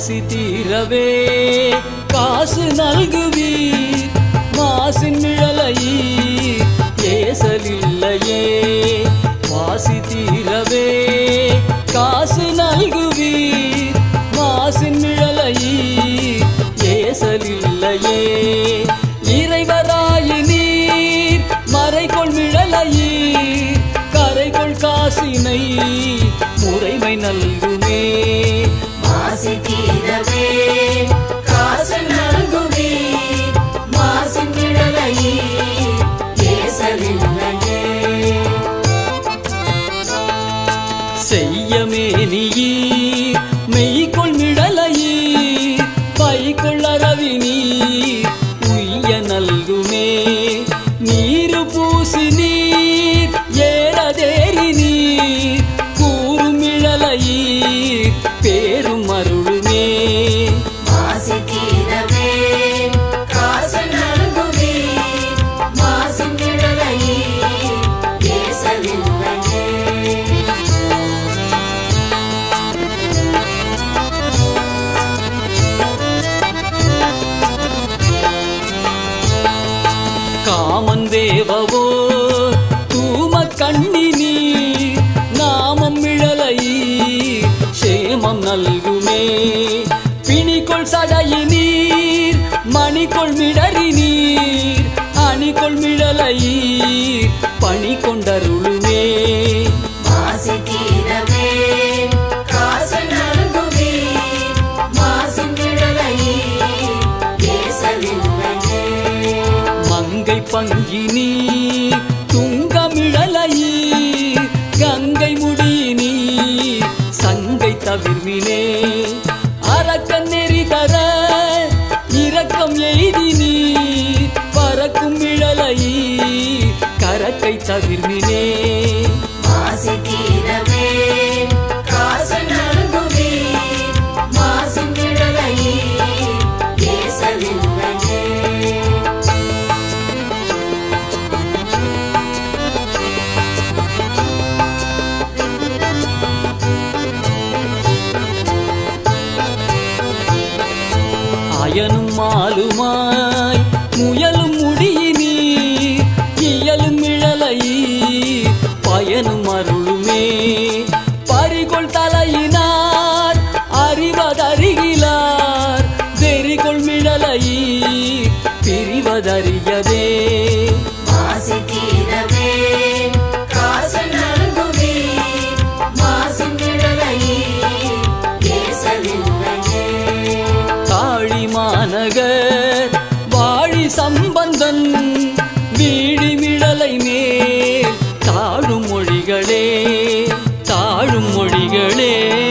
வாசி தீரவே காசு நல்குவீர் மாசின் நிழலையீர் ஏசலில்லையே வாசி தீரவே காசு நல்குவீர் மாசின் நிழலையீர் ஏசலில்லையே இறைவராயி நீர் மறைகொள் மிழலையீர் கரைகொள் காசினை முறைமை நல்குமே மாசி தீரவே காசு நல்குவே மாசின் நிழலையே ஏசலில்லையே செய்யமேனியீர் மெய்கொள் மிடலையீர் பைகொள் அரவினீர் உய்ய நல்குமே நீரு பூசி நீர் ஏறதேறி நீர் கூறும் மிழலையீர் பேரும் அருளுமே மாசி தீரவே காசு நல்குவே மாசின் நிழலையே ஏசலில்லையே காமன் தேவவோ தூம கண்ணி நீர் நாமம் மிழலை சேமம் நல்குமே பிணிக்கொள் சடையி நீர் மணிக்கொள் மிடறி நீர் அணிகொள் மிழலை பணி கொண்டருளுமே மாசி தீரவே காசு நல்குவே மாசின் நிழலையே ஏசலில்லையே மங்கை பங்கினி துங்கமிழலையீ கங்கை முடியினி சங்கை தவிர்மினே அரக்கன் நெறி தர இரக்கம் எய்தி நீர் பறக்கும் மிழலையீ கரக்கை தவிர்மினே மாசி தீரவே காசு நல்குவே மாசின் நிழலையே ஏசலில்லையே அயனும் மாலுமாய் முயலும் முடியினி இயலும் இழலை பயனும் அருளுமே பறிகொள் தலையினார் அறிவதறிகிலார் வெறிகொள் மிழலை பிரிவதறியதே மாசி தீரவே காசு நல்குவே மாசின் நிழலையே ஏசலில்லையே தாழி மாநகர் வாழி சம்பந்தன் வீழி மிழலை மேல் தாழும் மொழிகளே தாழும் மொழிகளே